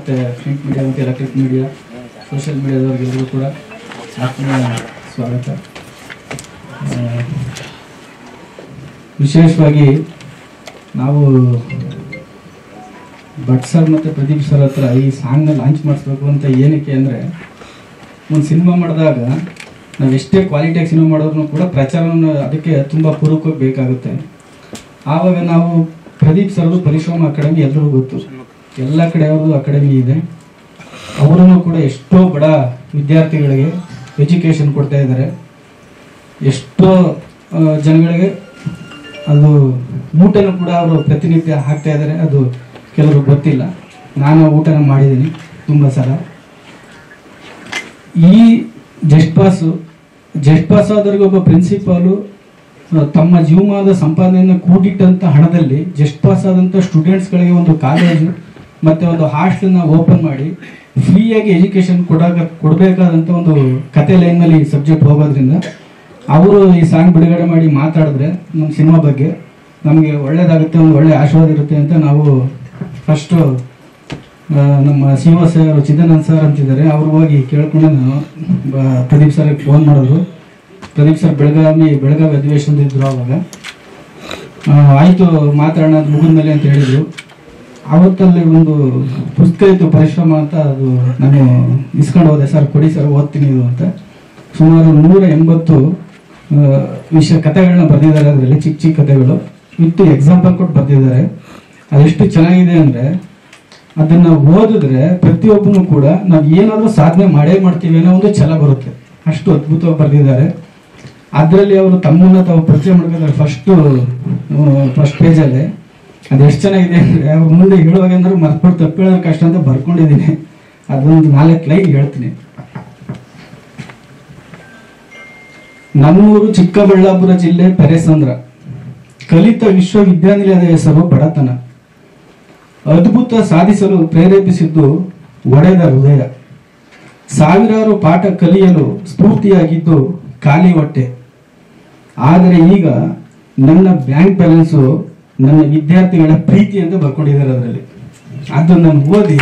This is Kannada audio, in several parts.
ಮತ್ತು ಪ್ರಿಂಟ್ ಮೀಡಿಯಾ ಮತ್ತು ಎಲೆಕ್ಟ್ರಿಕ್ ಮೀಡಿಯಾ ಸೋಷಿಯಲ್ ಮೀಡಿಯಾದವ್ರಿಗೆಲ್ಲರಿಗೂ ಕೂಡ ಆತ್ಮೀಯ ಸ್ವಾಗತ ಆ, ವಿಶೇಷವಾಗಿ ನಾವು ಭಟ್ ಸರ್ ಮತ್ತು ಪ್ರದೀಪ್ ಸರ್ ಹತ್ರ ಈ ಸಾಂಗ್ನ ಲಾಂಚ್ ಮಾಡಿಸ್ಬೇಕು ಅಂತ ಏನಕ್ಕೆ ಅಂದರೆ ಒಂದು ಸಿನಿಮಾ ಮಾಡಿದಾಗ ನಾವು ಎಷ್ಟೇ ಕ್ವಾಲಿಟಿಯಾಗಿ ಸಿನಿಮಾ ಮಾಡಿದ್ರು ಕೂಡ ಪ್ರಚಾರವನ್ನು ಅದಕ್ಕೆ ತುಂಬ ಪೂರಕವಾಗಿ ಬೇಕಾಗುತ್ತೆ ಆವಾಗ ನಾವು ಪ್ರದೀಪ್ ಸರ್ದು ಪರಿಶ್ರಮ ಅಕಾಡೆಮಿ ಎಲ್ಲರಿಗೂ ಗೊತ್ತು ಎಲ್ಲ ಕಡೆ ಅವ್ರದ್ದು ಅಕಾಡೆಮಿ ಇದೆ ಅವರೂ ಕೂಡ ಎಷ್ಟೋ ಬಡ ವಿದ್ಯಾರ್ಥಿಗಳಿಗೆ ಎಜುಕೇಷನ್ ಕೊಡ್ತಾ ಇದ್ದಾರೆ ಎಷ್ಟೋ ಆ, ಜನಗಳಿಗೆ ಅದು ಊಟನೂ ಕೂಡ ಅವರು ಪ್ರತಿನಿತ್ಯ ಹಾಕ್ತಾ ಇದ್ದಾರೆ ಅದು ಕೆಲವರು ಗೊತ್ತಿಲ್ಲ ನಾನು ಊಟನ ಮಾಡಿದ್ದೀನಿ ತುಂಬ ಸಲ ಈ ಜಸ್ಟ್ ಪಾಸು ಜಸ್ಟ್ ಪಾಸ್ ಆದವ್ರಿಗೆ ಒಬ್ಬ ಪ್ರಿನ್ಸಿಪಾಲು ಆ, ತಮ್ಮ ಜೀವಮಾನದ ಸಂಪಾದನೆಯನ್ನು ಕೂಡಿಟ್ಟಂತ ಹಣದಲ್ಲಿ ಜಸ್ಟ್ ಪಾಸ್ ಆದಂಥ ಸ್ಟೂಡೆಂಟ್ಸ್ಗಳಿಗೆ ಒಂದು ಕಾಲೇಜು ಮತ್ತು ಒಂದು ಹಾಸ್ಟೆಲ್ನ ಓಪನ್ ಮಾಡಿ ಫ್ರೀಯಾಗಿ ಎಜುಕೇಷನ್ ಕೊಡಾಕ ಕೊಡಬೇಕಾದಂಥ ಒಂದು ಕತೆ ಲೈನ್ನಲ್ಲಿ ಸಬ್ಜೆಕ್ಟ್ ಹೋಗೋದ್ರಿಂದ ಅವರು ಈ ಸಾಂಗ್ ಬಿಡುಗಡೆ ಮಾಡಿ ಮಾತಾಡಿದ್ರೆ ನಮ್ಮ ಸಿನಿಮಾ ಬಗ್ಗೆ ನಮಗೆ ಒಳ್ಳೇದಾಗುತ್ತೆ ಒಂದು ಒಳ್ಳೆ ಆಶೀರ್ವಾದ ಇರುತ್ತೆ ಅಂತ ನಾವು ಫಸ್ಟು ಆ, ನಮ್ಮ C O sir Chidanand sir ಅಂತಿದ್ದಾರೆ ಅವ್ರು ಹೋಗಿ ಕೇಳ್ಕೊಂಡು ನಾನು ಬ- ಪ್ರದೀಪ್ ಸರ್ಗೆ ಫೋನ್ ಮಾಡಿದ್ರು ಪ್ರದೀಪ್ ಸರ್ ಬೆಳಗಾವಿ ಬೆಳಗಾವಿ ಅಧಿವೇಶನದಿದ್ರು ಅವಾಗ ಆ, ಆಯ್ತು ಮಾತಾಡೋಣ ಅದು ಮುಗಿದ್ಮೇಲೆ ಅಂತ ಹೇಳಿದ್ರು ಅವತ್ತಲ್ಲಿ ಒಂದು ಪುಸ್ತಕ ಇತ್ತು ಪರಿಶ್ರಮ ಅಂತ ಅದು ನಾನು ಇಸ್ಕೊಂಡು ಹೋದೆ ಸರ್ ಕೊಡಿ ಸರ್ ಓದ್ತೀನಿ ಇದು ಅಂತ ಸುಮಾರು ನೂರ ಎಂಬತ್ತು ಆ, ವಿಷಯ ಕಥೆಗಳನ್ನ ಬರೆದಿದ್ದಾರೆ ಅದರಲ್ಲಿ ಚಿಕ್ಕ ಚಿಕ್ಕ ಕಥೆಗಳು ವಿತ್ ಎಕ್ಸಾಂಪಲ್ ಕೊಟ್ಟು ಬರೆದಿದ್ದಾರೆ ಅದೆಷ್ಟು ಚೆನ್ನಾಗಿದೆ ಅಂದ್ರೆ ಅದನ್ನ ಓದಿದ್ರೆ ಪ್ರತಿಯೊಬ್ಬನು ಕೂಡ ನಾವು ಏನಾದ್ರೂ ಸಾಧನೆ ಮಾಡೇ ಮಾಡ್ತೀವಿ ಅನ್ನೋ ಒಂದು ಛಲ ಬರುತ್ತೆ ಅಷ್ಟು ಅದ್ಭುತವಾಗಿ ಬರೆದಿದ್ದಾರೆ ಅದರಲ್ಲಿ ಅವರು ತಮ್ಮನ್ನ ತಾವು ಪರಿಚಯ ಮಾಡ್ಕೊತಾರೆ ಫಸ್ಟ್ ಫಸ್ಟ್ ಪೇಜಲ್ಲಿ ಅದು ಎಷ್ಟು ಚೆನ್ನಾಗಿದೆ ಅಂದ್ರೆ ಅವ್ರು ಮುಂದೆ ಹೇಳುವಾಗ ಅಂದ್ರೆ ಮರ್ಕೊಂಡು ತಪ್ಪು ಹೇಳೋದು ಕಷ್ಟ ಅಂತ ಬರ್ಕೊಂಡಿದ್ದೀನಿ ಅದೊಂದು ನಾಲ್ಕು ಲೈನ್ ಹೇಳ್ತೀನಿ ನಮ್ಮೂರು ಚಿಕ್ಕಬಳ್ಳಾಪುರ ಜಿಲ್ಲೆ ಪೆರೆಸಂದ್ರ ಕಲಿತ ವಿಶ್ವವಿದ್ಯಾನಿಲಯದ ಹೆಸರು ಬಡತನ ಅದ್ಭುತ ಸಾಧಿಸಲು ಪ್ರೇರೇಪಿಸಿದ್ದು ಒಡೆದ ಹೃದಯ ಸಾವಿರಾರು ಪಾಠ ಕಲಿಯಲು ಸ್ಫೂರ್ತಿಯಾಗಿದ್ದು ಖಾಲಿ ಹೊಟ್ಟೆ ಆದರೆ ಈಗ ನನ್ನ ಬ್ಯಾಂಕ್ ಬ್ಯಾಲೆನ್ಸು ನನ್ನ ವಿದ್ಯಾರ್ಥಿಗಳ ಪ್ರೀತಿ ಅಂತ ಬರ್ಕೊಂಡಿದ್ದಾರೆ ಅದರಲ್ಲಿ ಅದು ನಾನು ಓದಿ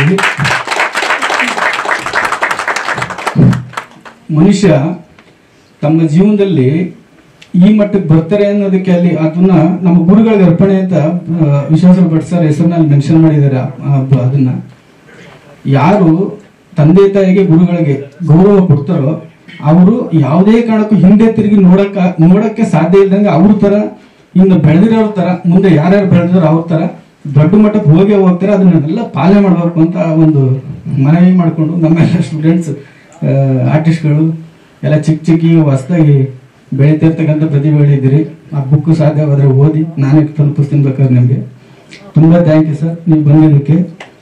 ಮನುಷ್ಯ ತಮ್ಮ ಜೀವನದಲ್ಲಿ ಈ ಮಟ್ಟಕ್ಕೆ ಬರ್ತಾರೆ ಅನ್ನೋದಕ್ಕೆ ಅಲ್ಲಿ ಅದನ್ನ ನಮ್ಮ ಗುರುಗಳಿಗೆ ಅರ್ಪಣೆ ಅಂತ ಆ, ವಿಶ್ವಾಸ ಭಟ್ ಸರ್ ಹೆಸರಿನಲ್ಲಿ ಮೆನ್ಷನ್ ಮಾಡಿದ್ದಾರೆ ಆ- ಆ- ಅದನ್ನ ಯಾರು ತಂದೆ ತಾಯಿಗೆ ಗುರುಗಳಿಗೆ ಗೌರವ ಕೊಡ್ತಾರೋ ಅವರು ಯಾವುದೇ ಕಾರಣಕ್ಕೂ ಹಿಂದೆ ತಿರುಗಿ ನೋಡಕ್ಕ ನೋಡಕ್ಕೆ ಸಾಧ್ಯ ಇಲ್ದಂಗೆ ಅವ್ರ ತರ ಇನ್ನು ಬೆಳೆದಿರೋರ ತರ ಮುಂದೆ ಯಾರ್ಯಾರು ಬೆಳೆದಿರೋ ಅವ್ರ ತರ ದೊಡ್ಡ ಮಟ್ಟಕ್ಕೆ ಹೋಗೇ ಹೋಗ್ತಾರೆ ಅದನ್ನೆಲ್ಲ ಪಾಲನೆ ಮಾಡಬೇಕು ಅಂತ ಒಂದು ಮನವಿ ಮಾಡಿಕೊಂಡು ನಮ್ಮೆಲ್ಲ ಸ್ಟೂಡೆಂಟ್ಸ್ ಆರ್ಟಿಸ್ಟ್ಗಳು ಎಲ್ಲ ಚಿಕ್ಕ ಚಿಕ್ಕ ಈಗ ಹೊಸದಾಗಿ ಬೆಳೀತಿರ್ತಕ್ಕಂಥ ಪ್ರತಿಭೆಗಳಿದ್ದೀರಿ ಆ ಬುಕ್ ಸಾಧ್ಯವಾದರೆ ಓದಿ ನಾನೇ ತಲುಪಿಸ್ತೀನಿ ಬೇಕಾದ್ರೆ ನಿಮಗೆ ತುಂಬ ಥ್ಯಾಂಕ್ ಯು ಸರ್ ನೀವು ಬಂದಿದ್ದಕ್ಕೆ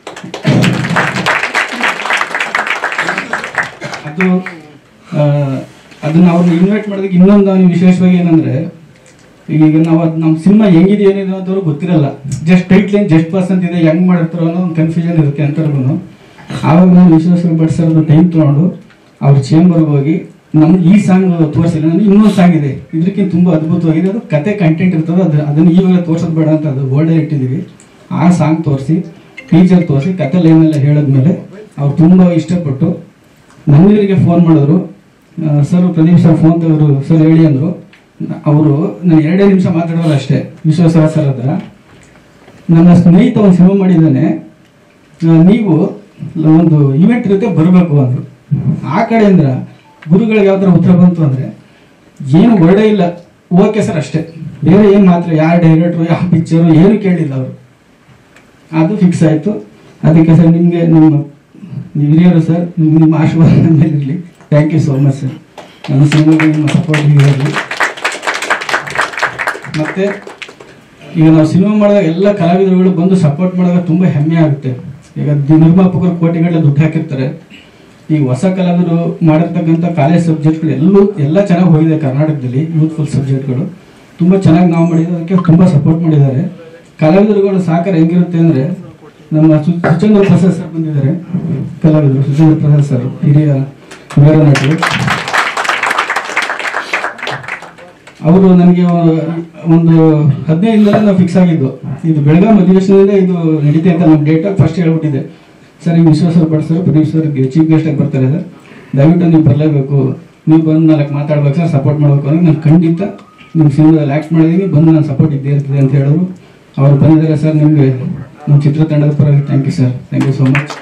ಅದು ಆ, ಅದನ್ನ ಅವ್ರನ್ನ ಇನ್ವೈಟ್ ಮಾಡೋದಕ್ಕೆ ಇನ್ನೊಂದು ನಾನು ವಿಶೇಷವಾಗಿ ಏನಂದ್ರೆ ಈಗ ನಾವು ಅದು ನಮ್ಮ ಸಿನಿಮಾ ಹೆಂಗಿದೆ ಏನಿದೆ ಅಂತವ್ರು ಗೊತ್ತಿರಲ್ಲ just tight line just pass ಅಂತಿದೆ ಹೆಂಗ್ ಮಾಡಿರ್ತಾರೋ ಅನ್ನೋ ಒಂದು ಕನ್ಫ್ಯೂಷನ್ ಇರುತ್ತೆ ಅಂತರ್ಗು ಆವಾಗ ನಾನು ವಿಶ್ವೇಶ್ವರ ಭಟ್ ಸರ್ ಟೈಮ್ ತೊಗೊಂಡು ಅವ್ರ ಚೇಂಬರ್ಗೆ ಹೋಗಿ ನಮ್ಗೆ ಈ ಸಾಂಗ್ ತೋರಿಸಿಲ್ಲ ನನಗೆ ಇನ್ನೊಂದು ಸಾಂಗ್ ಇದೆ ಇದಕ್ಕಿಂತ ತುಂಬಾ ಅದ್ಭುತವಾಗಿದೆ ಅದು ಕತೆ ಕಂಟೆಂಟ್ ಇರ್ತದೆ ಅದು ಅದನ್ನು ಇವಾಗ ತೋರ್ಸೋದು ಬೇಡ ಅಂತ ಅದು ಬೋರ್ಡೇ ಇಟ್ಟಿದ್ದೀವಿ ಆ ಸಾಂಗ್ ತೋರಿಸಿ ಟೀಚರ್ ತೋರಿಸಿ ಕತೆ ಲೈನೆಲ್ಲ ಹೇಳಿದ್ಮೇಲೆ ಅವ್ರು ತುಂಬ ಇಷ್ಟಪಟ್ಟು ನನ್ನವರಿಗೆ ಫೋನ್ ಮಾಡಿದ್ರು ಸರ್ ಪ್ರದೀಪ್ ಸರ್ ಫೋನ್ ತೆಗೆದ್ರು ಸರ್ ಹೇಳಿ ಅಂದರು ಅವರು ನಾನು ಎರಡೇ ನಿಮಿಷ ಮಾತಾಡೋಲ್ಲ ಅಷ್ಟೇ ವಿಶ್ವೇಶ್ವರ ಸರ್ ಹತ್ರ ನನ್ನ ಸ್ನೇಹಿತ ಒಂದು ಸಿನಿಮಾ ಮಾಡಿದ್ದಾನೆ ಆ, ನೀವು ಒಂದು ಇವೆಂಟ್ ಇರುತ್ತೆ ಬರಬೇಕು ಅಂದರು ಆ ಕಡೆಯಿಂದ ಗುರುಗಳಿಗೆ ಯಾವ ಥರ ಉತ್ತರ ಬಂತು ಅಂದರೆ ಏನು ಹೊರಡೇ ಇಲ್ಲ ಓಕೆ ಸರ್ ಅಷ್ಟೇ ಬೇರೆ ಏನು ಮಾತ್ರ ಯಾರು ಡೈರೆಕ್ಟ್ರು ಯಾವ ಪಿಕ್ಚರು ಏನು ಕೇಳಿಲ್ಲ ಅವರು ಅದು ಫಿಕ್ಸ್ ಆಯಿತು ಅದಕ್ಕೆ ಸರ್ ನಿಮಗೆ ನಿಮ್ಮ ನೀವು ಹಿರಿಯರು ಸರ್ ನಿಮ್ಮ ನಿಮ್ಮ ಆಶೀರ್ವಾದ ನನ್ನ ಮೇಲೆ ಇರಲಿ thank you so much sir ನನ್ನ ಸಿನಿಮಾಗೆ ನಿಮ್ಮ ಸಪೋರ್ಟ್ ಇರಲಿ ಮತ್ತೆ ಈಗ ನಾವು ಸಿನಿಮಾ ಮಾಡಿದಾಗ ಎಲ್ಲ ಕಲಾವಿದರುಗಳು ಬಂದು ಸಪೋರ್ಟ್ ಮಾಡಿದಾಗ ತುಂಬ ಹೆಮ್ಮೆ ಆಗುತ್ತೆ ಈಗ ದಿ- ನಿರ್ಮಾಪಕರು ಕೋಟಿಗಟ್ಟಲೆ ದುಡ್ಡು ಹಾಕಿರ್ತಾರೆ ಈ ಹೊಸ ಕಲಾವಿದರು ಮಾಡಿರ್ತಕ್ಕಂಥ ಕಾಲೇಜ್ ಸಬ್ಜೆಕ್ಟ್ಗಳು ಎಲ್ಲೂ ಎಲ್ಲ ಚೆನ್ನಾಗಿ ಹೋಗಿದೆ ಕರ್ನಾಟಕದಲ್ಲಿ ಯೂತ್ಫುಲ್ ಸಬ್ಜೆಕ್ಟ್ಗಳು ತುಂಬ ಚೆನ್ನಾಗಿ ನಾವು ಮಾಡಿದ್ದು ಅದಕ್ಕೆ ತುಂಬ ಸಪೋರ್ಟ್ ಮಾಡಿದ್ದಾರೆ ಕಲಾವಿದರುಗಳು ಸಾಕಾರ ಹೆಂಗಿರುತ್ತೆ ಅಂದರೆ ನಮ್ಮ ಸು- ಸುಚೇಂದ್ರ ಪ್ರಸಾದ್ ಸರ್ ಬಂದಿದ್ದಾರೆ ಕಲಾವಿದರು ಸುಚೇಂದ್ರ ಪ್ರಸಾದ್ ಸರ್ ಹಿರಿಯ ನೇರ ನಟರು ಅವರು ನನಗೆ ಒಂದು ಹದಿನೈದರಿಂದ ನಾವು ಫಿಕ್ಸ್ ಆಗಿದ್ದು ಇದು ಬೆಳಗಾಂ ಅಧಿವೇಶನದಿಂದ ಇದು ನಡೀತಾ ಅಂತ ನಮ್ಮ ಡೇಟ್ ಫಸ್ಟ್ ಹೇಳ್ಬಿಟ್ಟಿದೆ ಸರ್ ಈ Vishweshwar Bhat sir Pradeep sir chief guest ಆಗಿ ಬರ್ತಾರೆ ಸರ್ ದಯವಿಟ್ಟು ನೀವು ಬರಲೇಬೇಕು ನೀವು ಬಂದು ನಾಲ್ಕು ಮಾತಾಡ್ಬೇಕು ಸರ್ ಸಪೋರ್ಟ್ ಮಾಡಬೇಕು ಅಂದ್ರೆ ನಾನು ಖಂಡಿತ ನಿಮ್ಮ ಸಿನಿಮಾದಲ್ಲಿ ಆ್ಯಕ್ಟ್ ಮಾಡಿದ್ದೀನಿ ಬಂದು ನಾನು ಸಪೋರ್ಟ್ ಇದ್ದೇ ಇರ್ತದೆ ಅಂತ ಹೇಳಿದ್ರು ಅವ್ರು ಬಂದಿದ್ದಾರೆ ಸರ್ ನಿಮಗೆ ನಮ್ಮ ಚಿತ್ರತಂಡದ ಪರವಾಗಿ thank you sir thank you so much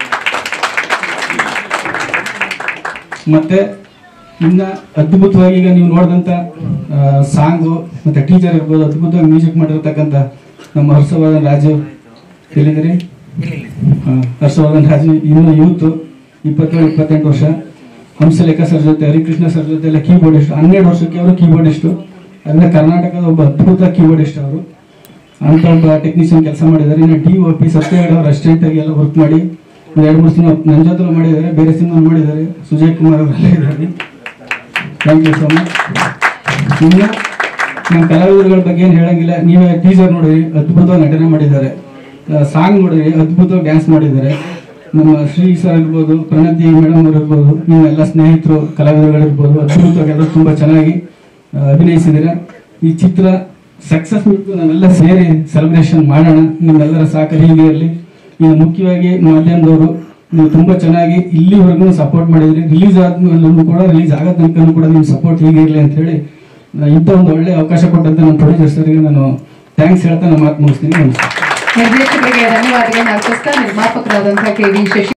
ಮತ್ತೆ ಇನ್ನ ಅದ್ಭುತವಾಗಿ ಈಗ ನೀವು ನೋಡಿದಂತ ಸಾಂಗು ಮತ್ತೆ ಟೀಚರ್ ಇರ್ಬೋದು ಅದ್ಭುತವಾಗಿ ಮ್ಯೂಸಿಕ್ ಮಾಡಿರ್ತಕ್ಕಂಥ ನಮ್ಮ ಹರ್ಷವರ್ಧನ್ ರಾಜು ಎಲ್ಲಿದ್ದೀರಿ ಹಾ, ಹರ್ಷವರ್ಧನ್ ರಾಜು ಇನ್ನು ಯೂತ್ ಇಪ್ಪತ್ತೇಳು ಇಪ್ಪತ್ತೆಂಟು ವರ್ಷ ಹಂಸಲೇಖ ಸರ್ ಜೊತೆ ಹರಿಕೃಷ್ಣ ಸರ್ ಜೊತೆ ಎಲ್ಲ ಕೀಬೋರ್ಡಿಸ್ಟ್ ಹನ್ನೆರಡು ವರ್ಷಕ್ಕೆ ಅವರು ಕೀಬೋರ್ಡಿಸ್ಟು ಅದರಿಂದ ಕರ್ನಾಟಕದ ಒಬ್ಬ ಅದ್ಭುತ ಕೀಬೋರ್ಡಿಸ್ಟ್ ಅವರು ಅಂತ ಒಬ್ಬ ಟೆಕ್ನಿಷಿಯನ್ ಕೆಲಸ ಮಾಡಿದ್ದಾರೆ ಇನ್ನು ಡಿ ಒ ಪಿ ಸತ್ಯಗಡ ಅವ್ರ ಅಸಿಸ್ಟೆಂಟ್ ಆಗಿ ಎಲ್ಲ ವರ್ಕ್ ಮಾಡಿ ಒಂದು ಎರಡು ಮೂರು ಸಿನಿಮಾ ನನ್ನ ಜೊತೆ ಮಾಡಿದ್ದಾರೆ ಬೇರೆ ಸಿನಿಮಾ ಮಾಡಿದ್ದಾರೆ ಸುಜಯ್ ಕುಮಾರ್ ಅವರೆಲ್ಲ ಇದ್ದಾರೆ ಥ್ಯಾಂಕ್ ಯು ಸೊ ಮಚ್ ಇನ್ನು ನಮ್ಮ ಕಲಾವಿದರುಗಳ ಬಗ್ಗೆ ಏನು ಹೇಳಂಗಿಲ್ಲ ನೀವೇ ಟೀಸರ್ ನೋಡಿರಿ ಅದ್ಭುತವಾಗಿ ನಟನೆ ಮಾಡಿದ್ದಾರೆ ಸಾಂಗ್ ನೋಡಿರಿ ಅದ್ಭುತವಾಗಿ ಡ್ಯಾನ್ಸ್ ಮಾಡಿದ್ದಾರೆ ನಮ್ಮ ಶ್ರೀ ಸರ್ ಇರ್ಬೋದು ಪ್ರಣತಿ ಮೇಡಮ್ ಅವರು ಇರ್ಬೋದು ನಿಮ್ಮೆಲ್ಲ ಸ್ನೇಹಿತರು ಕಲಾವಿದರುಗಳಿರ್ಬೋದು ಅದ್ಭುತವಾಗಿ ಎಲ್ಲರೂ ತುಂಬ ಚೆನ್ನಾಗಿ ಆ, ಅಭಿನಯಿಸಿದ್ದೀರಾ ಈ ಚಿತ್ರ ಸಕ್ಸಸ್ ಬಿಟ್ಟು ನಾವೆಲ್ಲ ಸೇರಿ ಸೆಲೆಬ್ರೇಷನ್ ಮಾಡೋಣ ನಿಮ್ಮೆಲ್ಲರ ಸಹಕಾರ ಹೀಗೆ ಇರಲಿ ಇನ್ನು ಮುಖ್ಯವಾಗಿ ಮಾಧ್ಯಮದವರು ನೀವು ತುಂಬಾ ಚೆನ್ನಾಗಿ ಇಲ್ಲಿವರೆಗೂ ಸಪೋರ್ಟ್ ಮಾಡಿದ್ರಿ ರಿಲೀಸ್ ಆದ್ಮೇಲೂ ಕೂಡ ರಿಲೀಸ್ ಆಗೋ ತನಕ ಕೂಡ ನಿಮ್ಮ ಸಪೋರ್ಟ್ ಹೀಗೆ ಇರಲಿ ಅಂತ ಹೇಳಿ ಆ, ಇಂಥ ಒಂದು ಒಳ್ಳೆ ಅವಕಾಶ ಕೊಟ್ಟಂತ ನಮ್ಮ ಪ್ರೊಡ್ಯೂಸರ್ಗೆ ನಾನು ಥ್ಯಾಂಕ್ಸ್ ಹೇಳ್ತಾ ನಾನು ಮಾತು ಮುಗಿಸ್ತೀನಿ ನಮಸ್ಕಾರ ನಿರ್ದೇಶಕರಿಗೆ ಧನ್ಯವಾದಗಳನ್ನ ಅರ್ಪಿಸ್ತಾ ನಿರ್ಮಾಪಕರಾದಂತಹ ಕೆ ವಿ ಶಶಿ